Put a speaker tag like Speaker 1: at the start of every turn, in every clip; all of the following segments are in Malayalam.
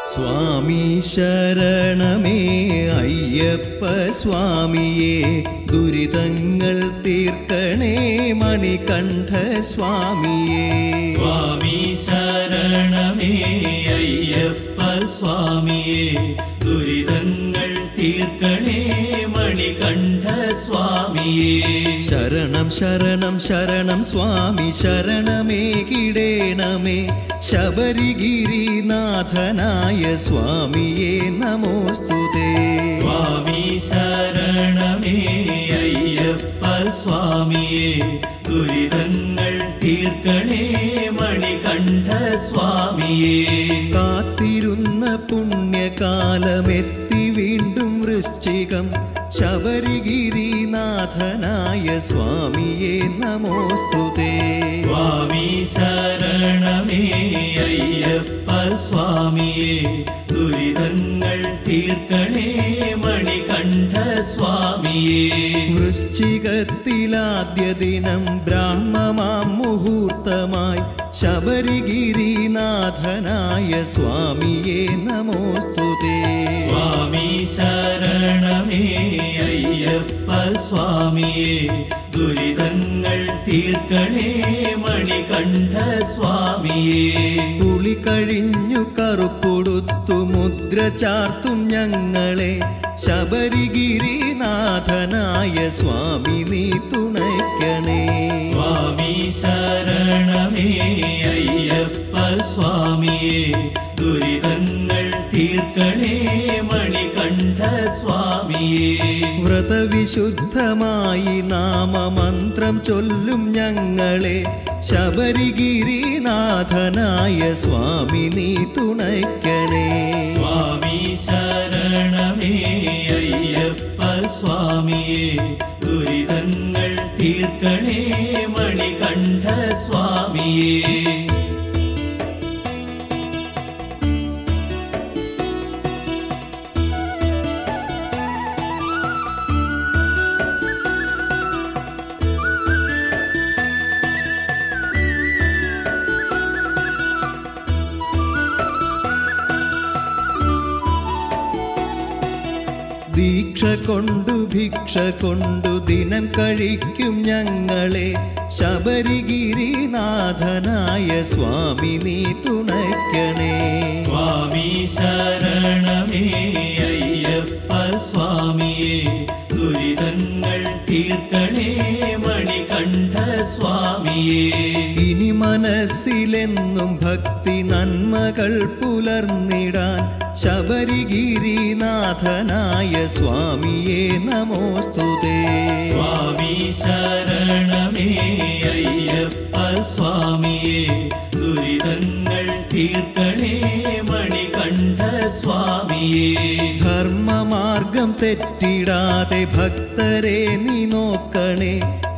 Speaker 1: സ്വാമി ശരണമേ അയ്യപ്പ സ്വാമിയെ ദുരിതങ്ങൾ തീർക്കണേ മണികണ്ഠ സ്വാമിയെ
Speaker 2: സ്വാമി ശരണമേ അയ്യപ്പ സ്വാമിയെ ദുരിതങ്ങൾ തീർക്കണേ മണികണ്ഠ സ്വാമിയെ
Speaker 1: ശരണം ശരണം ശരണം സ്വാമി ശരണമേ കിടേണമേ ശബരിഗിരിനാഥനായ സ്വാമിയെ നമോസ്തുതേ
Speaker 2: സ്വാമി ശരണമേ അയ്യപ്പ സ്വാമിയെ ദുരിതങ്ങൾ തീർക്കണേ മണികണ്ഠ സ്വാമിയെ
Speaker 1: കാത്തിരുന്ന പുണ്യകാലമെത്തി വീണ്ടും വൃശ്ചികം ശബരിഗിരിനാഥനായ സ്വാമിയെ നമോസ്തുതേ
Speaker 2: സ്വാമി ശരണമേ അയ്യപ്പ സ്വാമിയെ ദുരിതങ്ങൾ തീർക്കണേ മണികണ്ഠ സ്വാമിയെ
Speaker 1: വൃശ്ചികത്തിലാദ്യ ദിനം ബ്രാഹ്മമാം മുഹൂർത്തമായി ശബരിഗിരിനാഥനായ സ്വാമിയെ നമോസ്തുതേ
Speaker 2: സ്വാമി ശരണമേ അയ്യപ്പ സ്വാമിയെ ദുരിതങ്ങൾ തീർക്കണേ മണികണ്ഠ സ്വാമിയെ
Speaker 1: കുളി കഴിഞ്ഞു കറുപ്പൊടുത്തു മുദ്ര ചാർത്തും ഞങ്ങളെ ശബരിഗിരിനാഥനായ സ്വാമി നീ തുണയ്ക്കണേ
Speaker 2: സ്വാമി ശരണമേ അയ്യപ്പ സ്വാമിയെ ദുരിതങ്ങൾ തീർക്കണേ മണികണ്ഠ സ്വാമിയെ
Speaker 1: വ്രതവിശുദ്ധമായി നാമമന്ത്രം ചൊല്ലും ഞങ്ങളെ ശബരിഗിരിനാഥനായ സ്വാമി നീ തുണയ്ക്കണേ
Speaker 2: സ്വാമി ശരണമേ അയ്യപ്പ സ്വാമിയെ ദുരിതങ്ങൾ തീർക്കണേ മണികണ്ഠ സ്വാമിയെ
Speaker 1: ദീക്ഷ കൊണ്ടു ഭിക്ഷ കൊണ്ടു ദിനം കഴിക്കും ഞങ്ങളെ ശബരിഗിരിനാഥനായ സ്വാമി നീ തുണയ്ക്കണേ
Speaker 2: സ്വാമി ശരണമേ അയ്യപ്പ സ്വാമിയെ ദുരിതങ്ങൾ തീർക്കണേ മണികണ്ഠ സ്വാമിയെ
Speaker 1: ഇനി മനസ്സിലെന്നും ഭക്തി നന്മകൾ പുലർന്നിടാൻ ശബരിഗിരിനാഥനായ സ്വാമിയെ നമോസ്തുതേ
Speaker 2: സ്വാമി ശരണമേ അയ്യപ്പ സ്വാമിയെ ദുരിതങ്ങൾ തീർക്കണേ മണികണ്ഠ സ്വാമിയെ
Speaker 1: ധർമ്മമാർഗം തെറ്റിടാതെ ഭക്തരെ നീ നോക്കണേ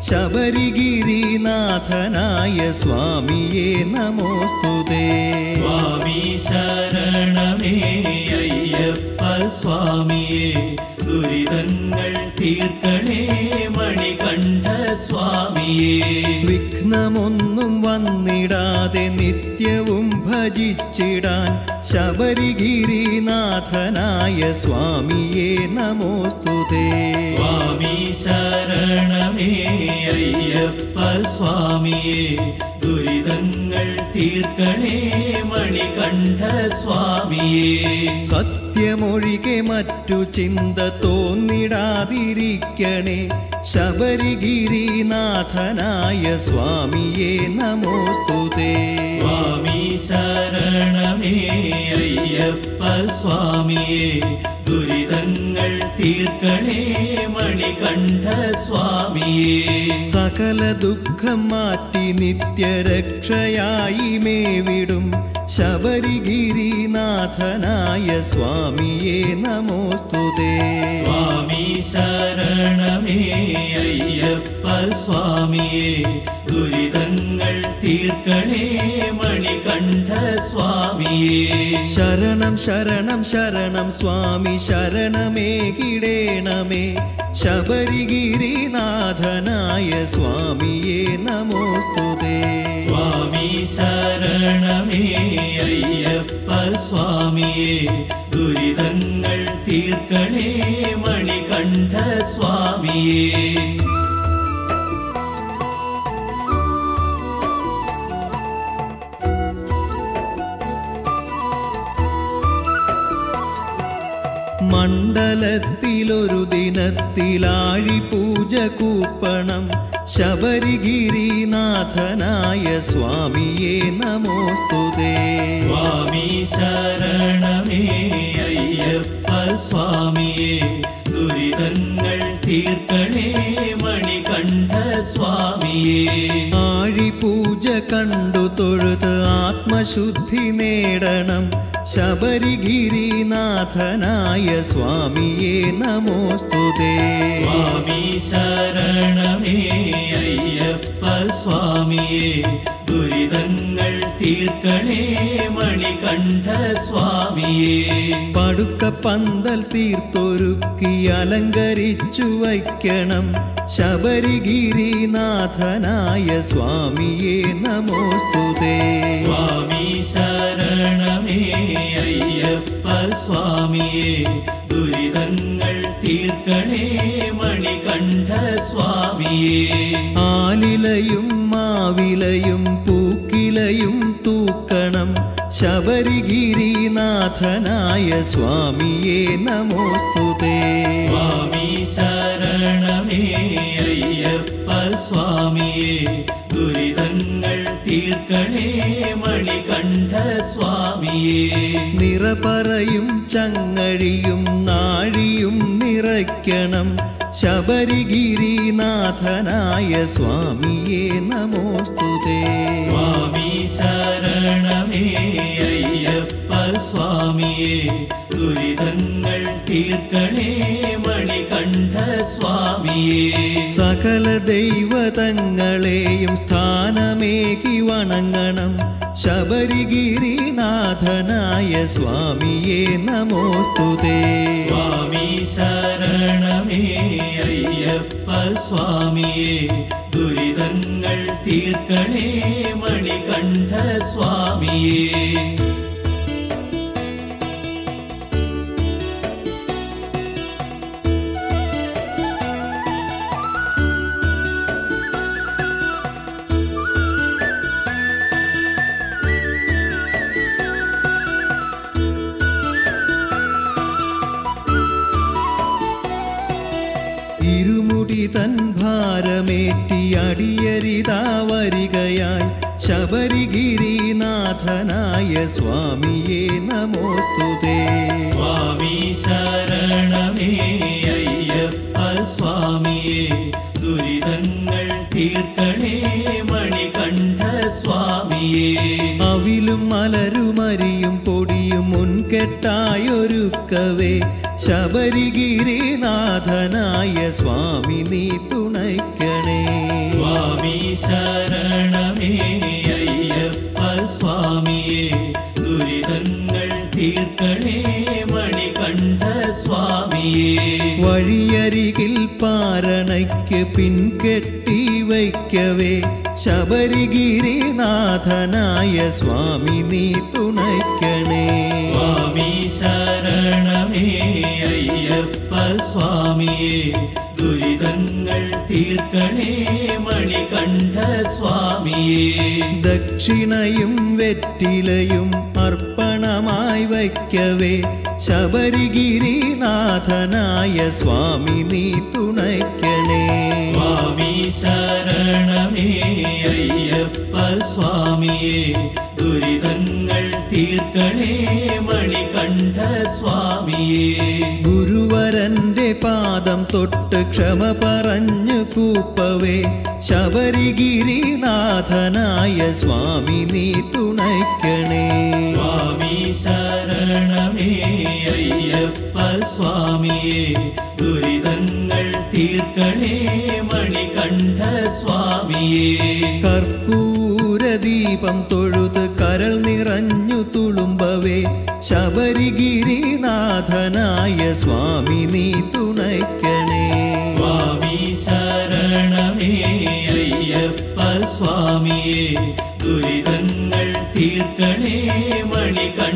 Speaker 1: ശബരിഗിരിനാഥനായ സ്വാമിയെ നമോസ്തുതേ
Speaker 2: സ്വാമി ശരണമേ അയ്യപ്പ സ്വാമിയെ ദുരിതങ്ങൾ തീർക്കണേ മണികണ്ഠ സ്വാമിയെ
Speaker 1: വിഘ്നമൊന്നും വന്നിടാതെ നിത്യവും ഭജിച്ചിടാൻ ശബരിഗിരിനാഥനായ സ്വാമിയെ നമോസ്തുതേ
Speaker 2: സ്വാമി ശരണമേ അയ്യപ്പ സ്വാമിയെ ദുരിതങ്ങൾ തീർക്കണേ മണികണ്ഠ സ്വാമിയെ
Speaker 1: സത്യമൊഴികെ മറ്റു ചിന്ത തോന്നിടാതിരിക്കണേ ശബരിഗിരിനാഥനായ സ്വാമിയെ നമോസ്തുതേ
Speaker 2: സ്വാമി ശരണമേ അയ്യപ്പ സ്വാമിയെ ദുരിതങ്ങൾ തീർക്കണേ മണികണ്ഠ സ്വാമിയെ
Speaker 1: സകല ദുഃഖം മാറ്റി നിത്യരക്ഷയായി മേവിടും ശബരിഗിരിനാഥനായ സ്വാമിയെ നമോസ്തുതേ
Speaker 2: സ്വാമി ശരണമേ അയ്യപ്പ സ്വാമിയെ ദുരിതങ്ങൾ തീർക്കണേ മണികണ്ഠ സ്വാമിയെ
Speaker 1: ശരണം ശരണം ശരണം സ്വാമി ശരണമേ കിടേണമേ ശബരിഗിരിനാഥനായ സ്വാമിയേ നമോസ്തുതേ
Speaker 2: സ്വാമി ശരണമേ അയ്യപ്പ സ്വാമിയേ ദുരിതങ്ങൾ തീർക്കണേ മണികണ്ഠ സ്വാമിയേ
Speaker 1: മണ്ഡലത്തിലൊരു ദിനത്തിലാഴി പൂജ കൂപ്പണം ശബരിഗിരിനാഥനായ സ്വാമിയേ നമോസ്തുതേ
Speaker 2: സ്വാമി ശരണമേ അയ്യപ്പ സ്വാമിയേ ദുരിതങ്ങൾ തീർക്കണേ മണികണ്ഠ സ്വാമിയേ
Speaker 1: ആഴി പൂജ കണ്ടു തൊഴുത് ആത്മശുദ്ധി നേടണം ശബരിഗിരിനാഥനായ സ്വാമിയേ നമോസ്തുതേ
Speaker 2: സ്വാമി ശരണമേ അയ്യപ്പ സ്വാമിയേ ദുരിതങ്ങൾ തീർക്കണേ മണികണ്ഠ സ്വാമിയേ
Speaker 1: പടുക്ക പന്തൽ തീർത്തൊരുക്കി അലങ്കരിച്ചു വയ്ക്കണം ശബരിഗിരിനാഥനായ സ്വാമിയേ നമോസ്തുതേ
Speaker 2: സ്വാമി ശരണമേ അയ്യപ്പ സ്വാമിയേ ദുരിതങ്ങൾ തീർക്കണേ മണികണ്ഠ സ്വാമിയേ
Speaker 1: ആലിലയും മാവിലയും പൂക്കിലയും തൂക്കണം ശബരിഗിരിനാഥനായ സ്വാമിയേ നമോസ്തുതേ
Speaker 2: സ്വാമി ശരണമേ അയ്യപ്പ സ്വാമിയേ ദുരിതങ്ങൾ തീർക്കണേ മണികണ്ഠ സ്വാമിയേ
Speaker 1: നിറപറയും ചങ്ങഴിയും നാഴിയും നിറയ്ക്കണം ശബരിഗിരിനാഥനായ സ്വാമിയേ നമോസ്തുതേ
Speaker 2: സ്വാമി ശരണമേ അയ്യപ്പ സ്വാമിയേ ദുരിതങ്ങൾ തീർക്കണേ മണികണ്ഠ സ്വാമിയേ
Speaker 1: സകല ദൈവതങ്ങളെയും സ്ഥാനമേകി വണങ്ങണം ശബരിഗിരിനാഥനായ സ്വാമിയേ നമോസ്തുതേ
Speaker 2: സ്വാമി ശരണമേ അയ്യപ്പ സ്വാമിയേ ദുരിതങ്ങൾ തീർക്കണേ മണികണ്ഠ സ്വാമിയേ
Speaker 1: ഇരുമുടി തൻ ഭാരമേറ്റി അടിയരിതാ വരികയായി ശബരിഗിരിനാഥനായ സ്വാമിയേ നമോസ്തുതേ
Speaker 2: സ്വാമി ശരണമേ അയ്യപ്പ സ്വാമിയേ ദുരിതങ്ങൾ തീർക്കണേ മണികണ്ഠ സ്വാമിയേ
Speaker 1: അവിലും മലരുമരിയും പൊടിയും മുൻകെട്ടായൊരുക്കവേ ശബരിഗിരിനാഥനായ സ്വാമി നീ തുണയ്ക്കണേ
Speaker 2: സ്വാമി ശരണമേ അയ്യപ്പ സ്വാമിയേ ദുരിതങ്ങൾ തീർക്കണേ മണികണ്ഠ സ്വാമിയേ
Speaker 1: വഴിയരികിൽ പാരണയ്ക്ക് പിൻകെട്ടി വയ്ക്കവേ ശബരിഗിരിനാഥനായ സ്വാമി നീ തുണയ്ക്കണേ
Speaker 2: സ്വാമി ശരണമേ അയ്യപ്പ സ്വാമിയേ ദുരിതങ്ങൾ തീർക്കണേ മണികണ്ഠ സ്വാമിയേ
Speaker 1: ദക്ഷിണയും വെറ്റിലയും അർപ്പണമായി വയ്ക്കവേ ശബരിഗിരിനാഥനായ സ്വാമി നീ തുണയ്ക്കണേ
Speaker 2: സ്വാമി ശരണമേ അയ്യപ്പ സ്വാമിയേ ദുരിതങ്ങൾ തീർക്കണേ മണികണ്ഠ സ്വാമിയേ
Speaker 1: ഗുരുവരന്റെ പാദം തൊട്ട് ക്ഷമ പറഞ്ഞു കൂപ്പവേ ശബരിഗിരിനാഥനായ സ്വാമി നീ തുണയ്ക്കണേ
Speaker 2: സ്വാമി ശരണമേ അയ്യപ്പ സ്വാമിയേ ദുരിതങ്ങൾ തീർക്കണേ മണികണ്ഠ സ്വാമിയേ
Speaker 1: കർപ്പൂരദീപം തൊഴുത് കരൾ നിറഞ്ഞു തുളുമ്പവേ ശബരിഗിരിനാഥനായ സ്വാമി നീ തുണയ്ക്കണേ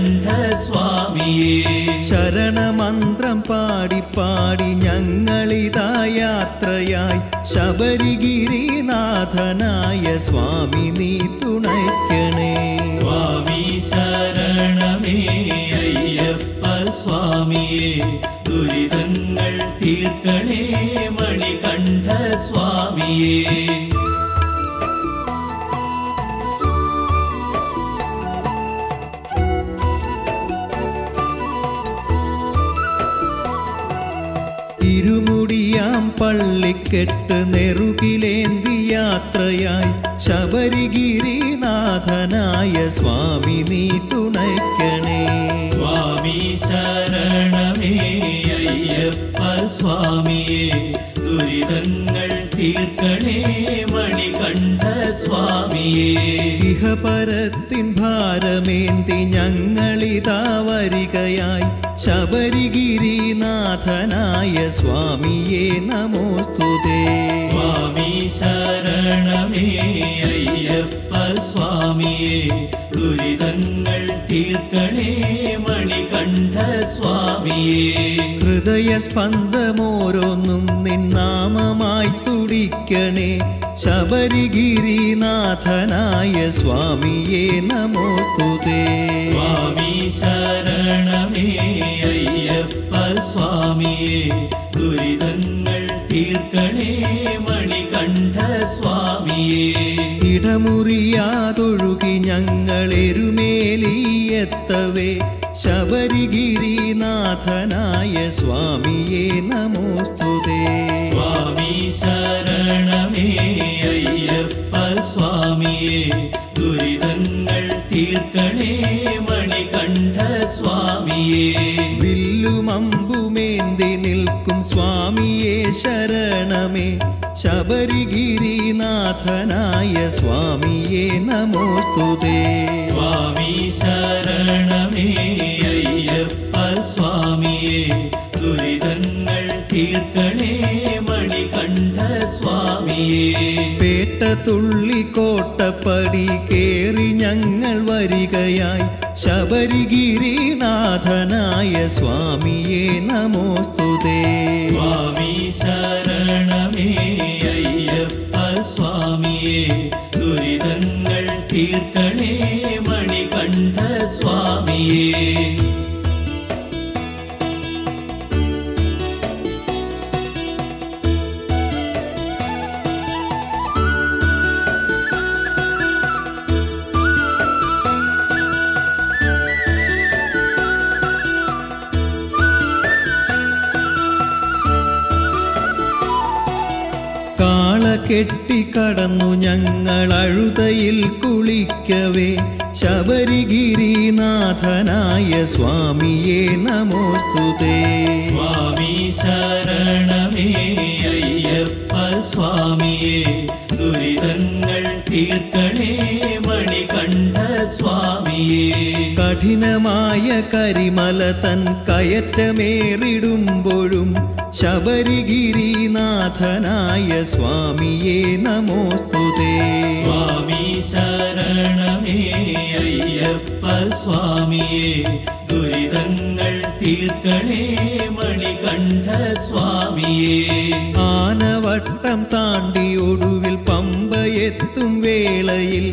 Speaker 2: മണികണ്ഠ സ്വാമിയേ
Speaker 1: ശരണമന്ത്രം പാടി പാടി ഞങ്ങളിതാ യാത്രയായി ശബരിഗിരിനാഥനായ സ്വാമി നീ തുണയ്ക്കണേ
Speaker 2: സ്വാമി ശരണമേ അയ്യപ്പ സ്വാമിയേ ദുരിതങ്ങൾ തീർക്കണേ മണികണ്ഠ സ്വാമിയേ
Speaker 1: ഇരുമുടിയാം പള്ളിക്കെട്ട് നെറുകിലേന്തി യാത്രയായി ശബരിഗിരിനാഥനായ സ്വാമി നീ തുണയ്ക്കണേ
Speaker 2: സ്വാമി ശരണമേ അയ്യപ്പ സ്വാമിയേ ദുരിതങ്ങൾ തീർക്കണേ മണികണ്ഠ സ്വാമിയേ
Speaker 1: ഇഹപരത്തിൻ ഭാരമേന്തി ഞങ്ങളിതാ വരികയായി ശബരിഗിരിനാഥനായ സ്വാമിയെ നമോസ്തുതേ
Speaker 2: സ്വാമി ശരണമേ അയ്യപ്പ സ്വാമിയേ ദുരിതങ്ങൾ തീർക്കണേ മണികണ്ഠ സ്വാമിയേ
Speaker 1: ഹൃദയസ്പന്ദമോരോന്നും നിന്നാമമായി തുടിക്കണേ ശബരിഗിരിനാഥനായ സ്വാമിയെ നമോസ്തുതേ
Speaker 2: സ്വാമി ശരണമേ അയ്യപ്പ സ്വാമിയേ ദുരിതങ്ങൾ തീർക്കണേ മണികണ്ഠ സ്വാമിയേ
Speaker 1: ഇടമുറിയാതൊഴുകി ഞങ്ങൾ എരുമേലിയെത്തവേ ശബരിഗിരിനാഥനായ സ്വാമിയെ നമോസ്തുതേ
Speaker 2: സ്വാമി ശരണമേ അയ്യപ്പ സ്വാമിയേ ദുരിതങ്ങൾ തീർക്കണേ മണികണ്ഠ സ്വാമിയേ
Speaker 1: വില്ലുമമ്പുമേന്തി നിൽക്കും സ്വാമിയെ ശരണമേ ശബരിഗിരിനാഥനായ സ്വാമിയെ നമോസ്തുതേ
Speaker 2: സ്വാമി ശരണമേ അയ്യപ്പ സ്വാമിയേ ദുരിതങ്ങൾ തീർക്കണേ മണികണ്ഠ സ്വാമിയേ
Speaker 1: പേട്ട തുള്ളി കോട്ടപ്പടി കേറി ഞങ്ങൾ വരികയായി ശബരിഗിരിനാഥനായ സ്വാമിയെ നമോസ്തുതേ
Speaker 2: സ്വാമി ശരണമേ അയ്യപ്പ സ്വാമിയേ ദുരിതങ്ങൾ തീർക്കണേ മണികണ്ഠ സ്വാമിയേ
Speaker 1: കാള കെട്ടിക്കടന്നു ഞങ്ങൾ അഴുതയിൽ കുളിക്കവേ ശബരിഗിരിനാഥനായ സ്വാമിയെ നമോസ്തുതേ
Speaker 2: സ്വാമി ശരണമേ അയ്യപ്പ സ്വാമിയേ ദുരിതങ്ങൾ തീർക്കണേ മണികണ്ഠ സ്വാമിയേ
Speaker 1: കഠിനമായ കരിമല തൻ കയറ്റമേറിടുമ്പോഴും ശബരിഗിരിനാഥനായ സ്വാമിയെ നമോസ്തുതേ
Speaker 2: സ്വാമി ശരണമേ അയ്യപ്പ സ്വാമിയേ ദുരിതങ്ങൾ തീർക്കണേ മണികണ്ഠ സ്വാമിയേ
Speaker 1: ആനവട്ടം താണ്ടി ഒടുവിൽ പമ്പയെത്തും വേളയിൽ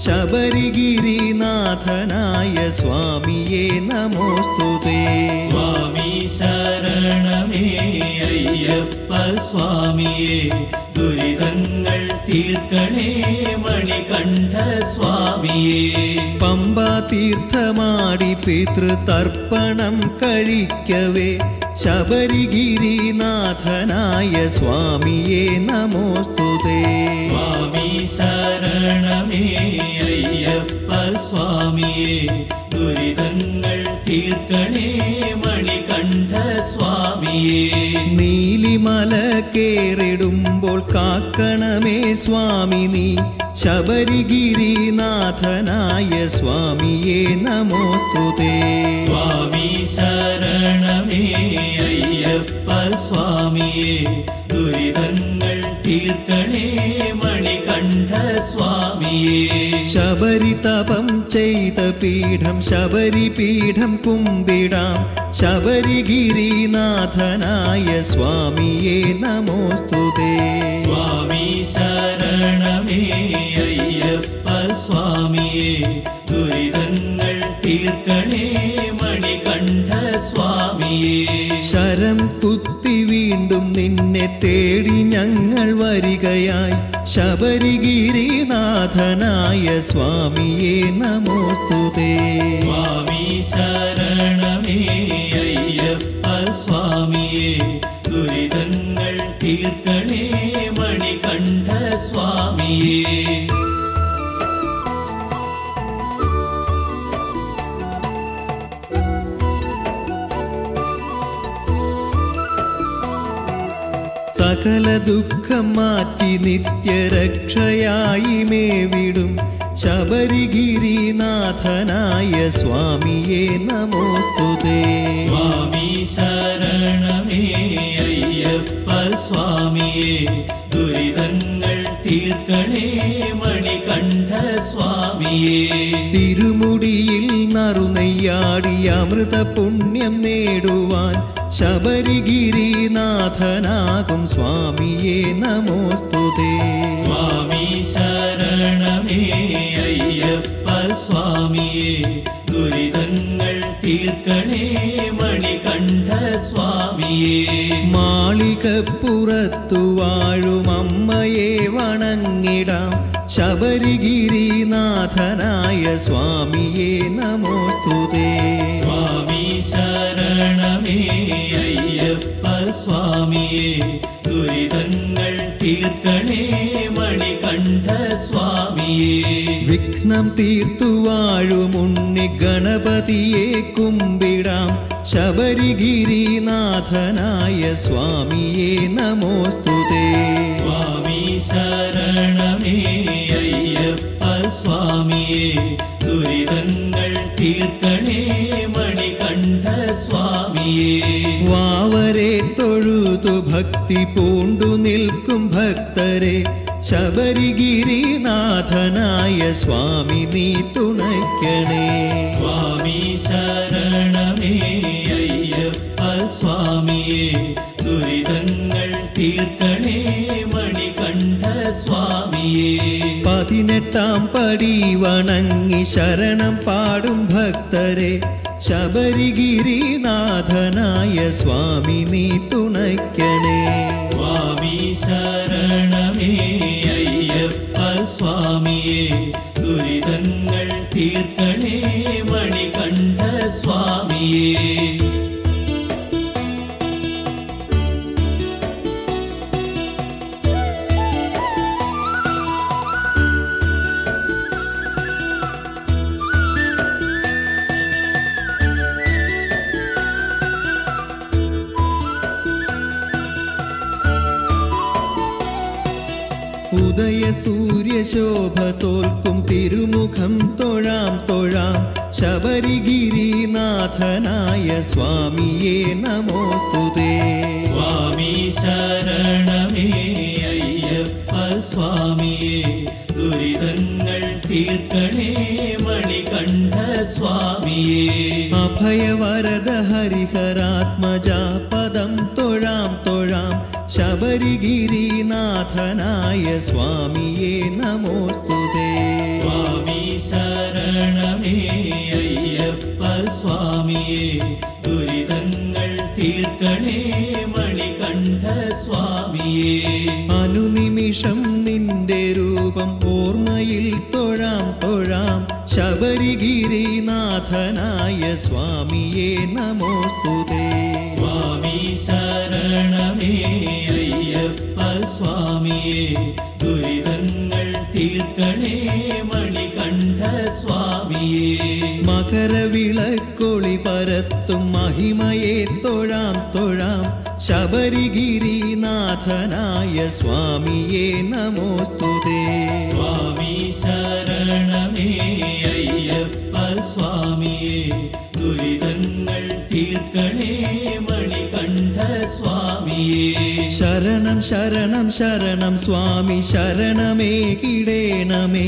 Speaker 1: ശബരിഗിരിനാഥനായ സ്വാമിയെ നമോസ്തുതേ
Speaker 2: സ്വാമി ശരണമേ അയ്യപ്പ സ്വാമിയേ ദുരിതങ്ങൾ തീർക്കണേ മണികണ്ഠ സ്വാമിയേ
Speaker 1: പമ്പ തീർത്ഥമാടി പിതൃതർപ്പണം കഴിക്കവേ ശബരിഗിരിനാഥനായ സ്വാമിയെ നമോസ്തുതേ
Speaker 2: സ്വാമി ശരണമേ അയ്യപ്പ സ്വാമിയേ ദുരിതങ്ങൾ തീർക്കണേ മണികണ്ഠ സ്വാമിയേ
Speaker 1: നീലിമല കേറിടുമ്പോൾ കാക്കണമേ സ്വാമി നീ ശബരിഗിരിനാഥനായ സ്വാമിയെ നമോസ്തുതേ
Speaker 2: സ്വാമി ശരണമേ അയ്യപ്പ സ്വാമിയേ ദുരിതങ്ങൾ തീർക്കണേ മണികണ്ഠ സ്വാമിയേ
Speaker 1: ശബരിതപം ചെയ്ത പീഠം ശബരിപീഠം കുമ്പിടാം ശബരിഗിരിനാഥനായ സ്വാമിയെ നമോസ്തുതേ
Speaker 2: സ്വാമി ശരണമേ അയ്യപ്പ സ്വാമിയേ ദുരിതങ്ങൾ തീർക്കണേ മണികണ്ഠ സ്വാമിയേ
Speaker 1: ശരം കുത്തി വീണ്ടും നിന്നെ തേടി ഞങ്ങൾ വരികയായി ശബരിഗിരിനാഥനായ സ്വാമിയെ നമോസ്തുതേ
Speaker 2: സ്വാമി ശരണമേ അയ്യപ്പ സ്വാമിയേ ദുരിതങ്ങൾ തീർക്കണേ മണികണ്ഠ സ്വാമിയേ
Speaker 1: സകല ദുഃഖം മാറ്റി നിത്യരക്ഷയായി മേവിടും ശബരിഗിരിനാഥനായ സ്വാമിയെ നമോസ്തുതേ
Speaker 2: സ്വാമി ശരണമേ അയ്യപ്പ സ്വാമിയേ ദുരിതങ്ങൾ തീർക്കണേ മണികണ്ഠ സ്വാമിയേ
Speaker 1: തിരുമുടിയിൽ നറുനെയ്യാടി അമൃത പുണ്യം നേടുവാൻ ശബരിഗിരിനാഥനാകും സ്വാമിയെ നമോസ്തുതേ
Speaker 2: സ്വാമി ശരണമേ അയ്യപ്പ സ്വാമിയേ ദുരിതങ്ങൾ തീർക്കണേ മണികണ്ഠ സ്വാമിയേ
Speaker 1: മാളികപ്പുറത്തു വാഴും അമ്മയെ വണങ്ങിടാം ശബരിഗിരിനാഥനായ സ്വാമിയെ നമോസ്തുതേ
Speaker 2: സ്വാമി ശരണമേ അയ്യപ്പ സ്വാമിയേ ദുരിതങ്ങൾ തീർക്കണേ മണികണ്ഠ സ്വാമിയേ
Speaker 1: വിഘ്നം തീർത്തു വാഴും ഉണ്ണി ഗണപതിയെ കുമ്പിടാം ശബരിഗിരിനാഥനായ സ്വാമിയെ നമോസ്തുതേ
Speaker 2: സ്വാമി ശരണമേ അയ്യപ്പ സ്വാമിയേ ദുരിതങ്ങൾ തീർക്കണേ മണികണ്ഠ സ്വാമിയേ
Speaker 1: വാവരെ തൊഴുതു ഭക്തി പൂണ്ടു നിൽക്കും ഭക്തരെ ശബരിഗിരിനാഥനായ സ്വാമി നീ തുണയ്ക്കണേ
Speaker 2: സ്വാമി ശരണമേ അയ്യപ്പ സ്വാമിയേ ദുരിതങ്ങൾ തീർക്കണേ മണികണ്ഠ സ്വാമിയേ
Speaker 1: പതിനെട്ടാം പടി വണങ്ങി ശരണം പാടും ഭക്തരെ ശബരിഗിരിനാഥനായ സ്വാമി നീ തുണയ്ക്കണേ
Speaker 2: സ്വാമി ശരണമേ അയ്യപ്പ സ്വാമിയേ ദുരിതങ്ങൾ തീർക്കണേ മണികണ്ഠ സ്വാമിയേ
Speaker 1: ഉദയ സൂര്യശോഭ തോൽക്കും തിരുമുഖം തൊഴാം തൊഴാം ശബരിഗിരിനാഥനായ സ്വാമിയെ നമോസ്തുതേ
Speaker 2: സ്വാമി ശരണമേ അയ്യപ്പ സ്വാമിയേ ദുരിതങ്ങൾ തീർക്കണേ മണികണ്ഠ സ്വാമിയേ
Speaker 1: അഭയവരദ ഹരിഹരാത്മജ പദം തൊഴാം തൊഴാം ശബരിഗിരിനാഥനായ സ്വാമിയെ നമോസ്തുതേ
Speaker 2: സ്വാമി ശരണമേ അയ്യപ്പ സ്വാമിയേ ദുരിതങ്ങൾ തീർക്കണേ മണികണ്ഠ സ്വാമിയേ
Speaker 1: അനുനിമിഷം നിന്റെ രൂപം ഓർമ്മയിൽ തൊഴാം തൊഴാം ശബരിഗിരിനാഥനായ സ്വാമിയെ നമോസ്തുതേ
Speaker 2: സ്വാമി ശരണമേ അയ്യപ്പ സ്വാമിയേ ദുരിതങ്ങൾ തീർക്കണേ മണികണ്ഠ സ്വാമിയേ
Speaker 1: മകരവിളക്കൊളി പരത്തും മഹിമയെ തൊഴാം തൊഴാം ശബരിഗിരിനാഥനായ സ്വാമിയെ നമോസ്തുതേ
Speaker 2: സ്വാമി ശരണമേ അയ്യപ്പ സ്വാമിയേ ദുരിതങ്ങൾ തീർക്കണേ മണികണ്ഠ സ്വാമിയേ
Speaker 1: ശരണ ശരണം ശരണം ശരണം സ്വാമി ശരണമേ കിടേണമേ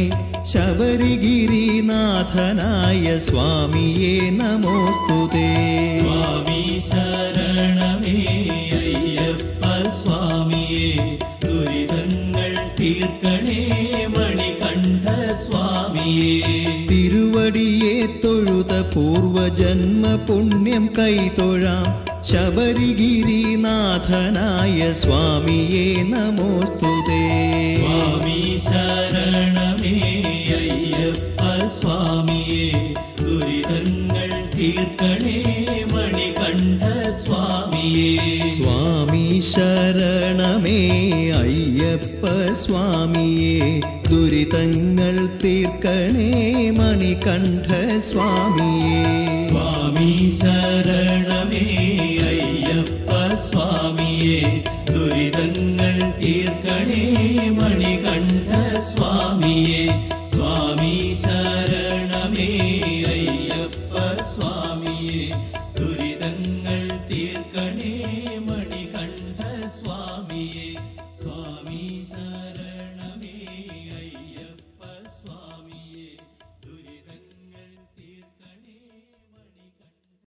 Speaker 1: ശബരിഗിരിനാഥനായ സ്വാമിയെ നമോസ്തുതേ
Speaker 2: സ്വാമി ശരണമേ അയ്യപ്പ സ്വാമിയെ ദുരിതങ്ങൾ തീർക്കണേ മണികണ്ഠ സ്വാമിയെ
Speaker 1: തിരുവടിയെ തൊഴുത പൂർവജന്മ പുണ്യം കൈതൊഴാം ശബരിഗിരിനാഥനായ സ്വാമിയെ നമോസ്തുതേ
Speaker 2: സ്വാമി ശരണമേ അയ്യപ്പ സ്വാമിയെ ദുരിതങ്ങൾ തീർക്കണേ മണികണ്ഠ സ്വാമിയെ
Speaker 1: സ്വാമി ശരണമേ അയ്യപ്പ സ്വാമിയെ ദുരിതങ്ങൾ തീർക്കണേ മണികണ്ഠ സ്വാമിയെ
Speaker 2: സ്വാമി ശരണമേ അയ്യപ്പ സ്വാമിയെ ദുരിതങ്ങൾ തീർക്കണേ മണികണ്ഠ സ്വാമിയെ സ്വാമി ശരണമേ അയ്യപ്പ സ്വാമിയെ ദുരിതങ്ങൾ തീർക്കണേ മണികണ്ഠ സ്വാമിയെ സ്വാമി ശരണമേ അയ്യപ്പ സ്വാമിയെ ദുരിതങ്ങൾ തീർക്കണേ മണികണ്ഠ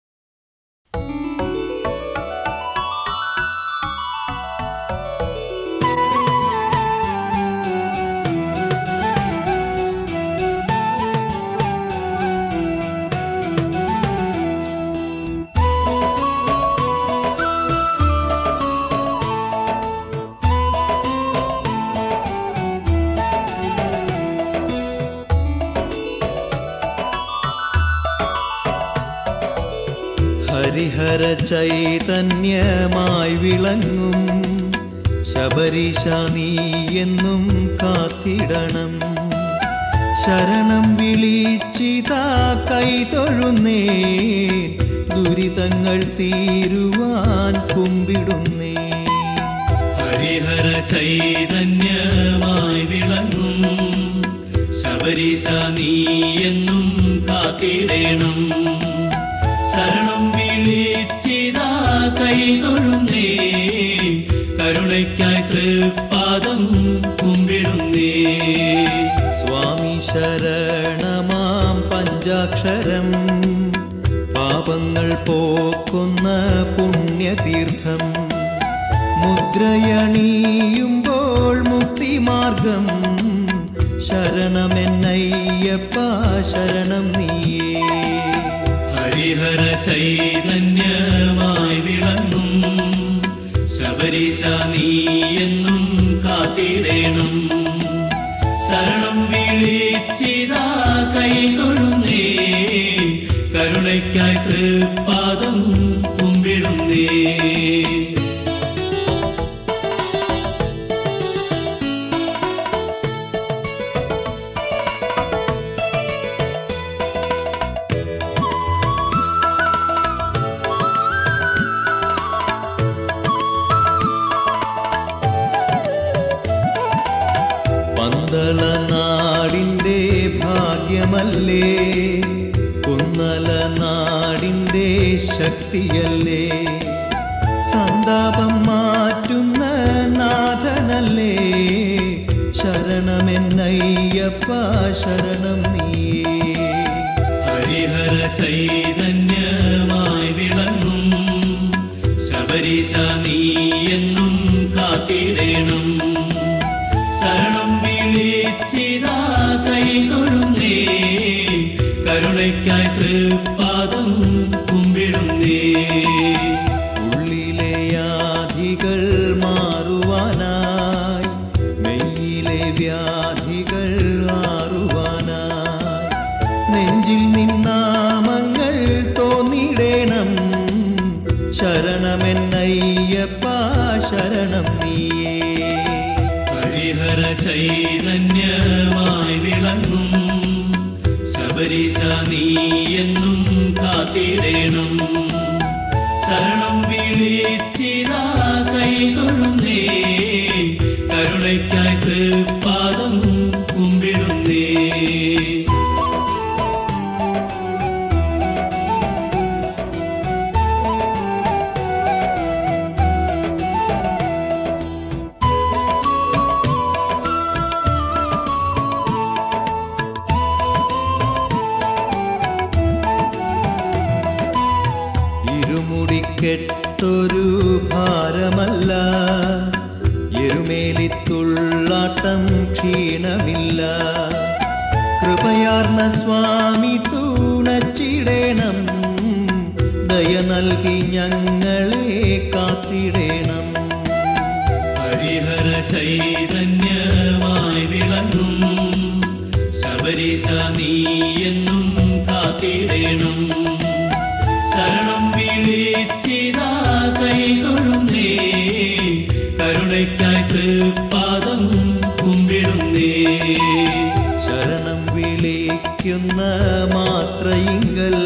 Speaker 1: ഹരിഹര ചൈതന്യമായി വിളങ്ങും ശബരീശ നീ എന്നും കാത്തിടണം ശരണം വിളിച്ചിതാ കൈതൊഴുന്നേ ദുരിതങ്ങൾ തീരുവാൻ കുമ്പിടുന്നേ
Speaker 2: ഹരിഹര ചൈതന്യമായി വിളങ്ങും ശബരീശ നീ എന്നും കാത്തിടേണം ശരണം വിളിച്ചിതാ കൈതൊഴുന്നേ കരുണയ്ക്കായി തൃപ്പാദം കുമ്പിടുന്നേ
Speaker 1: സ്വാമി ശരണമാം പഞ്ചാക്ഷരം പാപങ്ങൾ പോക്കുന്ന പുണ്യതീർത്ഥം മുദ്രയണിയുമ്പോൾ മുക്തിമാർഗം ശരണമെന്നയ്യപ്പ ശരണം നീയേ
Speaker 2: ഹരിഹര ചൈതന്യമായി വിളങ്ങും ശബരീശ നീ എന്നും കാത്തിടേണം ശരണം വിളിച്ചിതാ കൈതൊഴുന്നേ കരുണയ്ക്കായി തൃപ്പാദം കുമ്പിടുന്നേ
Speaker 1: പന്തള നാടിൻ്റെ ഭാഗ്യമല്ലേ കുന്നല നാടിൻ്റെ ശക്തിയല്ലേ സന്താപം മാറ്റുന്ന നാഥനല്ലേ ശരണമെന്നയ്യപ്പ ശരണം നീയേ
Speaker 2: ഹരിഹര ചൈതന്യമായി വിളങ്ങും ശബരീശ നീ എന്നും കാത്തിടേണം ശരണം വിളിച്ചിതാ കൈതൊഴുന്നേ കരുണയ്ക്കായി തൃപ്പാദം കുമ്പിടുന്നേ
Speaker 1: ഉള്ളിലെ യാധികൾ മാറുവാനായി മെയ്യിലെ വ്യാധികൾ മാറുവാനായി നെഞ്ചിൽ നിന്നാമങ്ങൾ തോന്നിടേണം ശരണമെന്നയ്യപ്പ ശരണം നീയേ
Speaker 2: ഹരിഹര ചൈതന്യമായി വിളങ്ങും ശബരീശ നീ എന്നും കാത്തിടേണം ശരണം വിളിച്ചിതാ കൈതൊഴുന്നേ കരുണയ്ക്കായി തൃപ്പാദം കുമ്പിടുന്നേ
Speaker 1: കെട്ടൊരു ഭാരമല്ല എരുമേലിത്തുള്ളാട്ടം ക്ഷീണമില്ല കൃപയാർന്ന സ്വാമി തൂണച്ചിടേണം ദയ നൽകി ഞങ്ങളെ കാത്തിടേണം
Speaker 2: ഹരിഹര ചൈതന്യമായി വിളങ്ങും ശബരിശ നീ എന്നും കാത്തിടേണം ശരണം വിളിച്ചിതാ കൈതൊഴുന്നേ കരുണയ്ക്കായി തൃപ്പാദം കുമ്പിടുന്നേ
Speaker 1: ശരണം വിളിക്കുന്ന മാത്രയിങ്കൽ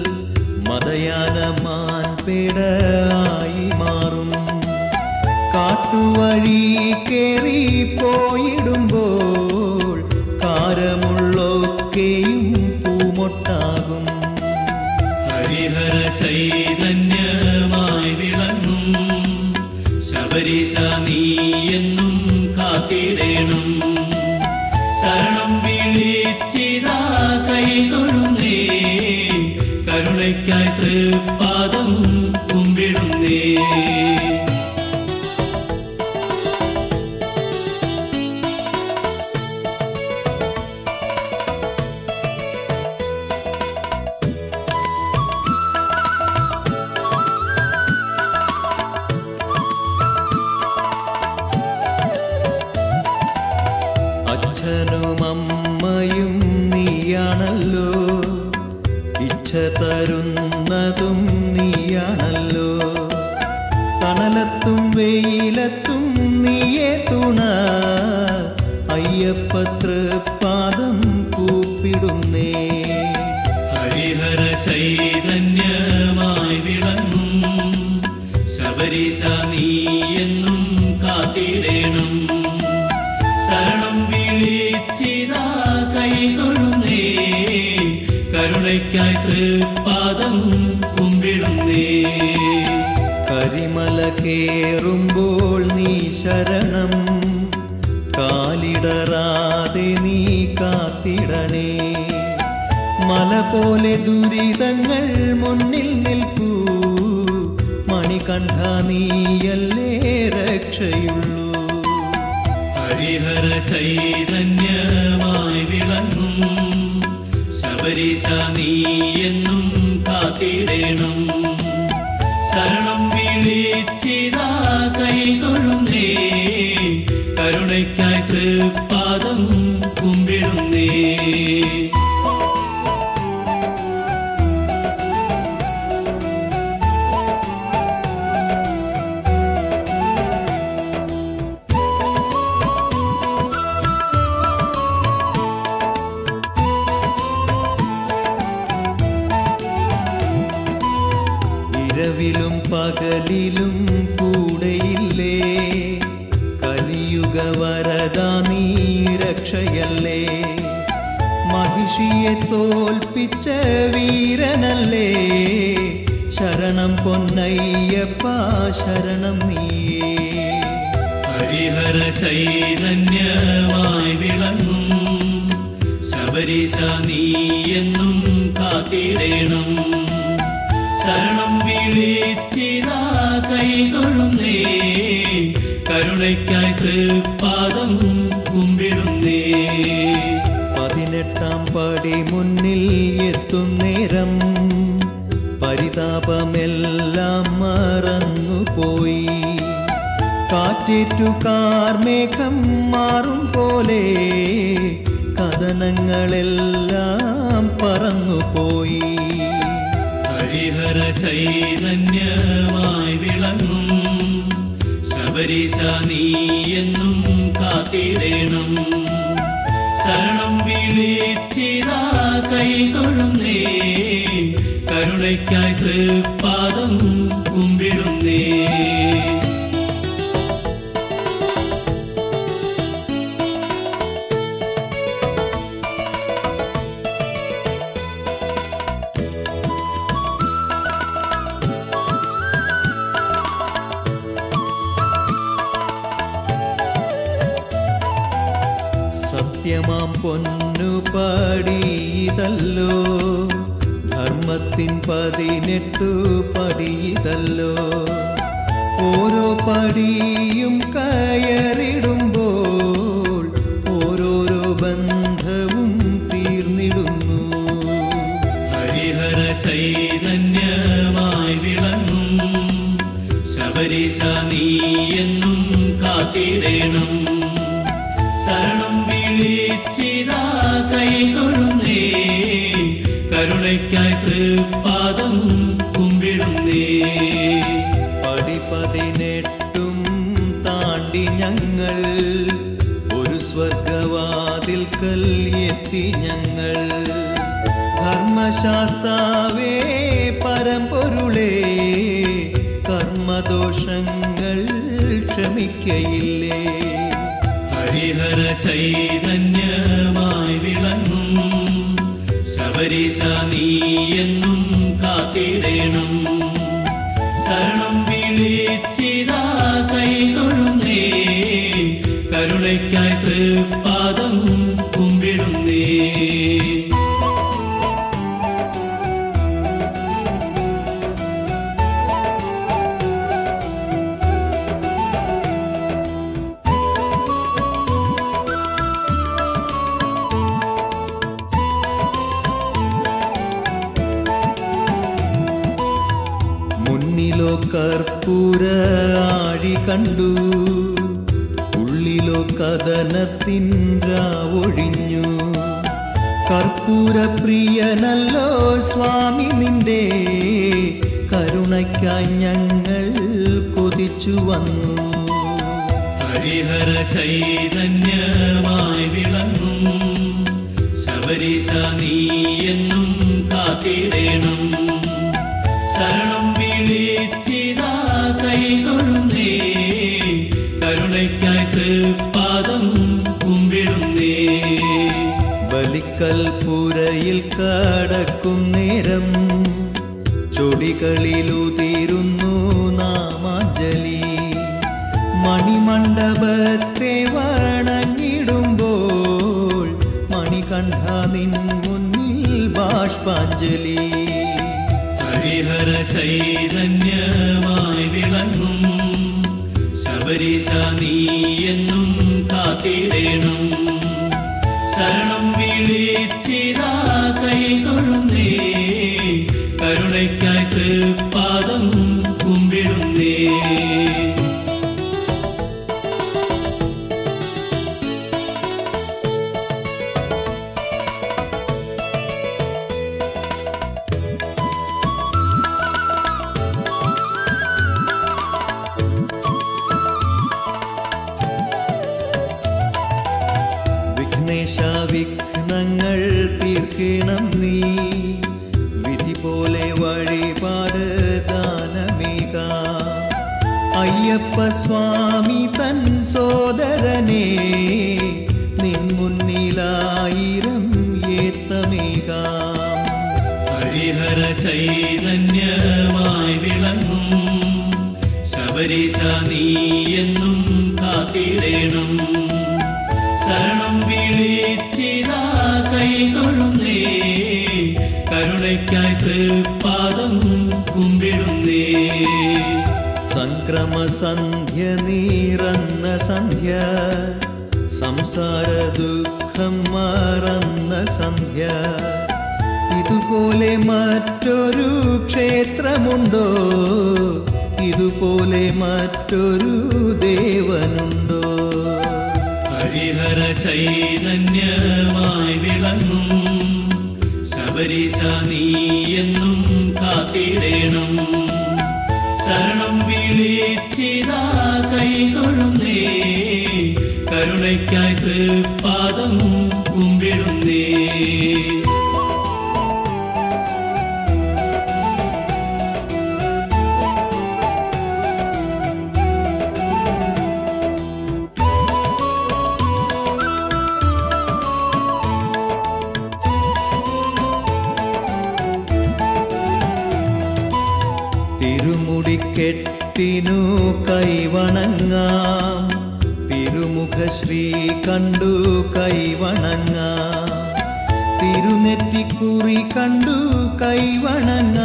Speaker 1: മതയാനമാൻ പേടായി മാറും കാട്ടുവഴി കേറി പോയിടുമ്പോൾ കാരമുള്ളൊക്കെയും പൂമൊട്ടാകും
Speaker 2: ഹരിഹര ചൈതന്യമായി വിളങ്ങും ശബരിശ നീ എന്നും കാത്തിടേണം ശരണം വിളിച്ചിതാ കൈതൊഴുന്നേ കരുണയ്ക്കായി തൃപ്പാദം കുമ്പിടുന്നേ
Speaker 1: അച്ഛനും അമ്മയും നീയാണല്ലോ ഇച്ഛ തരുന്നതും നീയാണല്ലോ തണലത്തും വെയിലത്തും നീയേ തുണ അയ്യപ്പതൃപാദം കൂപ്പിടുന്നേ
Speaker 2: ഹരിഹര ചൈതന്യമായി വിളങ്ങും ശബരിശ നീ എന്നും കാത്തിടേണം ശരണം വിളിച്ചിതാ കൈതൊഴുന്നേ കരുണയ്ക്കായി തൃപ്പാദം കുമ്പിടുന്നേ
Speaker 1: കരിമല കേറുമ്പോൾ നീ ശരണം കാലിടറാതെ നീ കാത്തിടണേ മല പോലെ ദുരിതങ്ങൾ മുന്നിൽ നിൽക്കൂ മണികണ്ഠ നീയല്ലേ രക്ഷയുള്ളൂ
Speaker 2: ഹരിഹര ചൈതന്യമായി വിളങ്ങും ശബരിശ നീ എന്നും കാത്തിടേണം ശരണം വിളിച്ചിതാ കൈതൊഴുന്നേ കരുണയ്ക്കായി തൃപ്പാദം കുമ്പിടുന്നേ
Speaker 1: ഇരവിലും പകലിലും കൂടെയില്ലേ കലിയുഗ വരദാ നീ രക്ഷയല്ലേ മഹിഷിയെ തോൽപ്പിച്ച വീരനല്ലേ ശരണം പൊന്നയ്യപ്പ ശരണം നീയേ
Speaker 2: ഹരിഹര ചൈതന്യമായി വിളങ്ങും ശബരിശ നീ എന്നും കാത്തിടേണം ശരണം വിളിച്ചിതാ കൈതൊഴുന്നേ കരുണയ്ക്കായി തൃപ്പാദം കുമ്പിടുന്നേ
Speaker 1: പതിനെട്ടാം പടി മുന്നിൽ എത്തുന്നേരം പരിതാപമെല്ലാം മറന്നുപോയി കാറ്റേറ്റു കാർമേഘം മാറും പോലെ കഥനങ്ങളെല്ലാം പറന്നുപോയി
Speaker 2: ഹരിഹര ചൈതന്യമായി വിളങ്ങും ശബരിശ നീ എന്നും കാത്തിടേണം ശരണം വിളിച്ചിതാ കൈതൊഴുന്നേ കരുണയ്ക്കായി തൃപ്പാദം കുമ്പിടുന്നേ
Speaker 1: സത്യമാം പൊന്നു പടിയതല്ലോ ധർമ്മ ധർമ്മത്തിൻ പതിനെട്ടു പടിയിതല്ലോ ഓരോ പടിയും കയറിടുമ്പോൾ ഓരോരോ ബന്ധവും തീർന്നിടുന്നു
Speaker 2: ഹരിഹര ചൈതന്യമായി വിളങ്ങും ശബരീശ നീ എന്നും കാത്തിടേണം ശരണം വിളിച്ചിതാ കൈ തൊഴുന്നേ കരുണയ്ക്കായി തൃപ്പാദം കുമ്പിടുന്നേ
Speaker 1: പടി പതിനെട്ടും താണ്ടി ഞങ്ങൾ ഒരു സ്വർഗവാതിൽക്കൽ എത്തി ഞങ്ങൾ ധർമ്മശാസ്താവേ പരമ്പൊരുളേ കർമ്മദോഷങ്ങൾ ക്ഷമിക്കയില്ലേ
Speaker 2: ഹരിഹര ചൈതന്യമായി വിളങ്ങും ശബരീശ നീ എന്നും കാത്തിടേണം ശരണം വിളിച്ചിതാ കൈ തൊഴുന്നേ കരുണയ്ക്കായി തൃപ്പാദം കുമ്പിടുന്നേ
Speaker 1: മുന്നിലോ കർപ്പൂര ആഴി കണ്ടു ഉള്ളിലോ കഥനത്തിൻ രാവൊഴിഞ്ഞു കർപ്പൂര പ്രിയനല്ലോ സ്വാമി നിന്റെ കരുണയ്ക്കായി ഞങ്ങൾ കൊതിച്ചു വന്നു
Speaker 2: ഹരിഹര ചൈതന്യമായി വിളങ്ങും ശബരീശ നീ എന്നും കാത്തിടേണം ശരണം വിളിച്ചിതാ കൈ തൊഴുന്നേ കരുണയ്ക്കായി തൃപ്പാദം കുമ്പിടുന്നേ
Speaker 1: ബലിക്കൽ പുരയിൽ കടക്കും നേരം ചൊടികളിലുതിരുന്നു നാമാഞ്ജലി മണിമണ്ഡപത്തെ വണങ്ങിടുമ്പോൾ മണികണ്ഠ നിൻ മുന്നിൽ ബാഷ്പാഞ്ജലി
Speaker 2: ഹരിഹര ചൈതന്യമായി വിളങ്ങും ശബരീശ നീ എന്നും കാത്തിടേണം ശരണം വിളിച്ചിതാ കൈ തൊഴുന്നേ കരുണയ്ക്കായി തൃപ്പാദം കുമ്പിടുന്നേ
Speaker 1: വിഘ്നേശ വിഘ്നങ്ങൾ തീർക്കണം നീ വിധി പോലെ വഴിപാട് ദാനമേക അയ്യപ്പ സ്വാമി തൻ സോദരനെ നിൻ മുന്നിലായിരം ഏത്തമേകാം
Speaker 2: ഹരിഹര ചൈതന്യമായി വിളങ്ങും ശബരീശ നീ എന്നും കാത്തിടേണം ശരണം വിളിച്ചിതാ കൈ തൊഴുന്നേ കരുണയ്ക്കായി തൃപ്പാദം കുമ്പിടുന്നേ
Speaker 1: സംക്രമ സന്ധ്യ നീറന്ന സന്ധ്യ സംസാര ദുഃഖം മറന്ന സന്ധ്യ ഇതുപോലെ മറ്റൊരു ക്ഷേത്രമുണ്ടോ ഇതുപോലെ മറ്റൊരു ദേവനുണ്ടോ
Speaker 2: ഹരിഹര ചൈതന്യമായി വിളങ്ങും ശബരീശ നീ എന്നും കാത്തിടേണം ശരണം വിളിച്ചിതാ കൈ തൊഴുന്നേ കരുണയ്ക്കായി തൃപ്പാദം കുമ്പിടുന്നേ
Speaker 1: തിരുമുടിക്കെട്ടിനു കൈവണങ്ങാം തിരുമുഖ ശ്രീ കണ്ടു കൈവണങ്ങാം തിരു തിരുനെറ്റിക്കുറി കണ്ടു കൈവണങ്ങ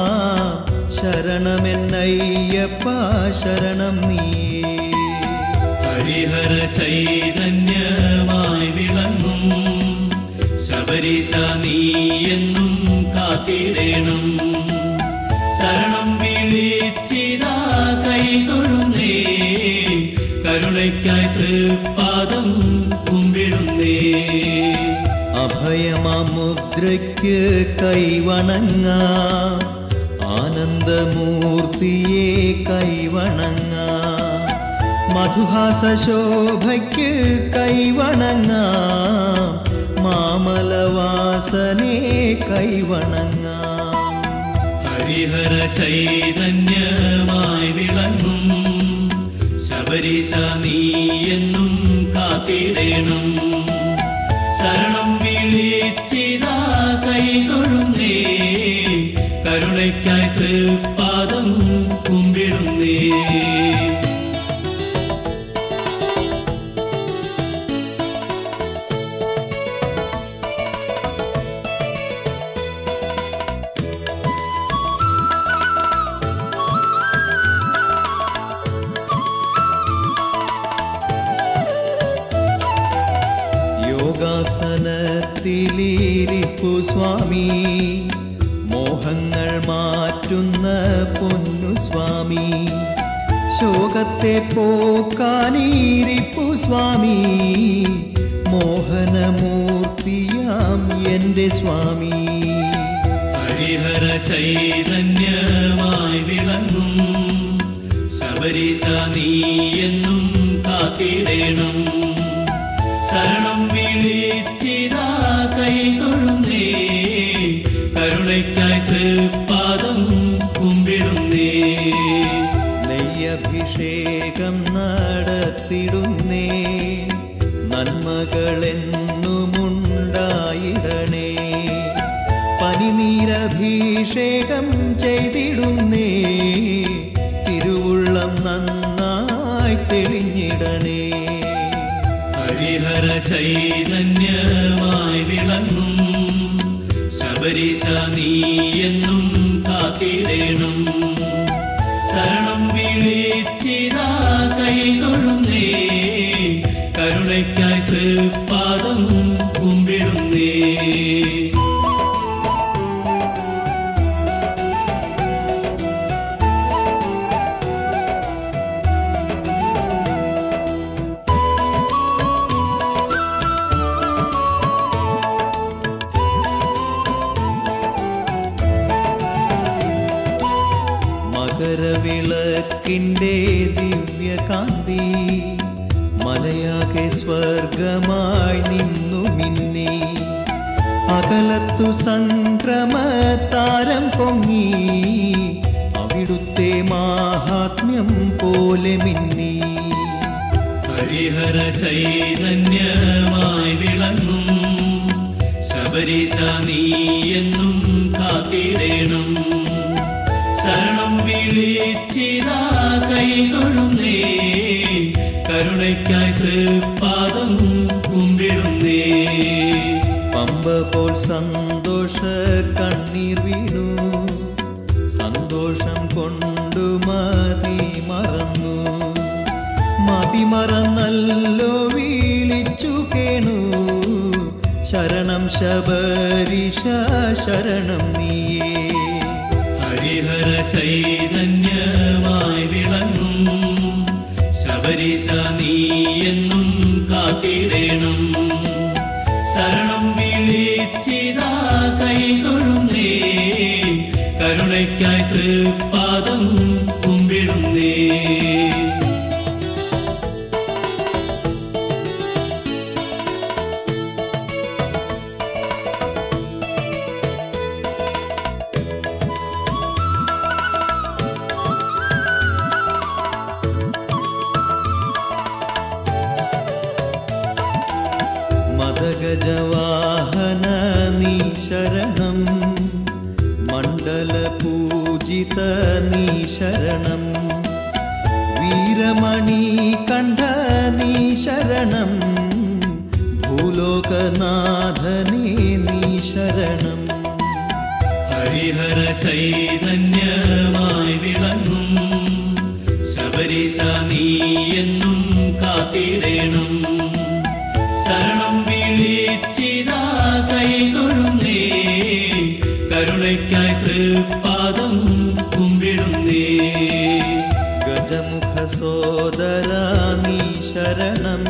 Speaker 1: ശരണമെന്നയ്യപ്പ ശരണം നീയേ
Speaker 2: ഹരിഹര ചൈതന്യമായി വിളങ്ങും ശബരീശ നീ എന്നും കാത്തിടേണം ശരണം വിളിച്ചിതാ കൈ തൊഴുന്നേ കരുണയ്ക്കായി തൃപ്പാദം കുമ്പിടുന്നേ
Speaker 1: അഭയമാമുദ്രയ്ക്ക് കൈവണങ്ങ ആനന്ദമൂർത്തിയെ കൈവണങ്ങ മധുഹാസ ശോഭയ്ക്ക് കൈവണങ്ങ മാമലവാസനെ കൈവണങ്ങ
Speaker 2: ഹരിഹര ചൈതന്യമായി വിളങ്ങും ശബരീശ നീ എന്നും കാത്തിടേണം ശരണം വിളിച്ചിതാ കൈ തൊഴുന്നേ കരുണയ്ക്കായി തൃപ്പാദം കുമ്പിടുന്നേ
Speaker 1: യോഗാസനത്തിലിരിപ്പു സ്വാമി മോഹങ്ങൾ മാറ്റുന്ന പൊന്നു സ്വാമി ശോകത്തെ പോക്കാനിരിപ്പു സ്വാമി മോഹനമൂർത്തിയാം എൻ്റെ സ്വാമി
Speaker 2: ഹരിഹര ചൈതന്യമായി വിളങ്ങും ശബരീശ നീ എന്നും കാത്തിടേണം ശരണം വിളിച്ചിതാ കൈ തൊഴുന്നേ കരുണയ്ക്കായി തൃപ്പാദം കുമ്പിടുന്നേ
Speaker 1: നെയ്യഭിഷേകം നടത്തിടുന്നേ നന്മകളെന്നുമുണ്ടായിടണേ പനിനീരഭിഷേകം ചെയ്തിടുന്നേ തിരുവുള്ളം നന്നായി തെളിഞ്ഞിടണേ
Speaker 2: ഹരിഹര ചൈതന്യമായി വിളങ്ങും ശബരീശ നീ എന്നും കാത്തിടേണം ശരണം വിളിച്ചിതാ കൈ തൊഴുന്നേ കരുണയ്ക്കായി തൃപ്പാദം കുമ്പിടുന്നേ
Speaker 1: മകരവിളക്കിൻ്റെ ദിവ്യകാന്തി മലയാകെ സ്വർഗമായി നിന്നു മിന്നി അകലത്തു സംക്രമ താരം പൊങ്ങി അവിടുത്തെ മാഹാത്മ്യം പോലെ മിന്നി
Speaker 2: ഹരിഹര ചൈതന്യമായി വിളങ്ങും ശബരീശ നീ എന്നും കാത്തിടേണം ശരണം വിളിച്ചിതാ കൈ തൊഴുന്നേ കരുണയ്ക്കായി തൃപ്പാദം കുമ്പിടുന്നേ
Speaker 1: പമ്പ പോൽ സന്തോഷ കണ്ണീർ വീണു സന്തോഷം കൊണ്ടു മതി മറന്നു മതി മറന്നല്ലോ വീളിച്ചു കേണു ശരണം ശബരിശ ശരണം നീയേ
Speaker 2: ഹരിഹര ചൈതന്യമായി വിളങ്ങും ശബരീശ നീ എന്നും കാത്തിടേണം ശരണം വിളിച്ചിതാ കൈ തൊഴുന്നേ കരുണയ്ക്കായി തൃപ്പാദം കുമ്പിടുന്നേ
Speaker 1: മദഗജവാഹന നീ ശരണം മണ്ഡല പൂജിത നീ ശരണം വീരമണി കണ്ഠ നീ ശരണം ഭൂലോകനാഥനേ നീ ശരണം ശരണം
Speaker 2: ഹരിഹര ചൈതന്യമായി വിളങ്ങും ശബരിശ നീ എന്നും കാത്തിടേണം ശരണം വിളിച്ചിതാ കൈതൊഴുന്നേ കരുണയ്ക്കായി തൃപ്പാദം കുമ്പിടുന്നേ
Speaker 1: ഗജമുഖ സോദര നീ ശരണം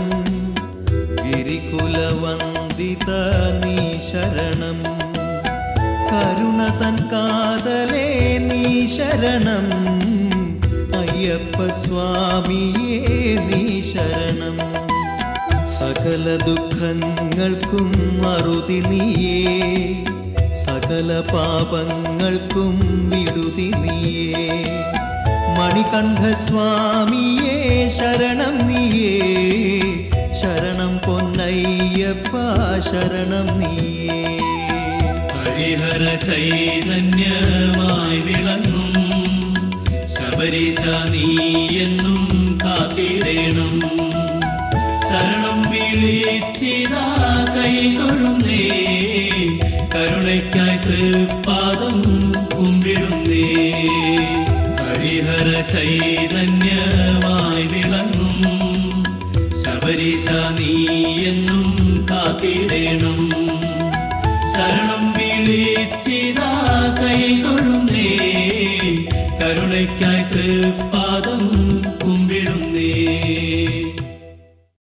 Speaker 1: ഗിരികുലവന്ദിത നീ ശരണം കരുണ തൻ കാതലേ നീ ശരണം അയ്യപ്പ സ്വാമിയേ നീ ശരണം സകല ദുഃഖങ്ങൾക്കും അറുതി നീയേ സകല പാപങ്ങൾക്കും വിടുതി നീയേ മണികണ്ഠ സ്വാമിയേ ശരണം നീയേ ശരണം പൊന്നയ്യപ്പ ശരണം നീയേ
Speaker 2: ഹരിഹര ചൈതന്യമായി വിളങ്ങും ശബരിശ നീ എന്നും കാത്തിടേണം ശരണം വിളിച്ചിതാ കൈതൊഴുന്നേ കരുണയ്ക്കായി തൃപ്പാദം കുമ്പിടുന്നേ ഹരിഹര ചൈതന്യമായി വിളങ്ങും ശബരിശ നീ എന്നും കാത്തിടേണം ശരണം വിളിച്ചിതാ കൈതൊഴുന്നേ കരുണയ്ക്കായി തൃപ്പ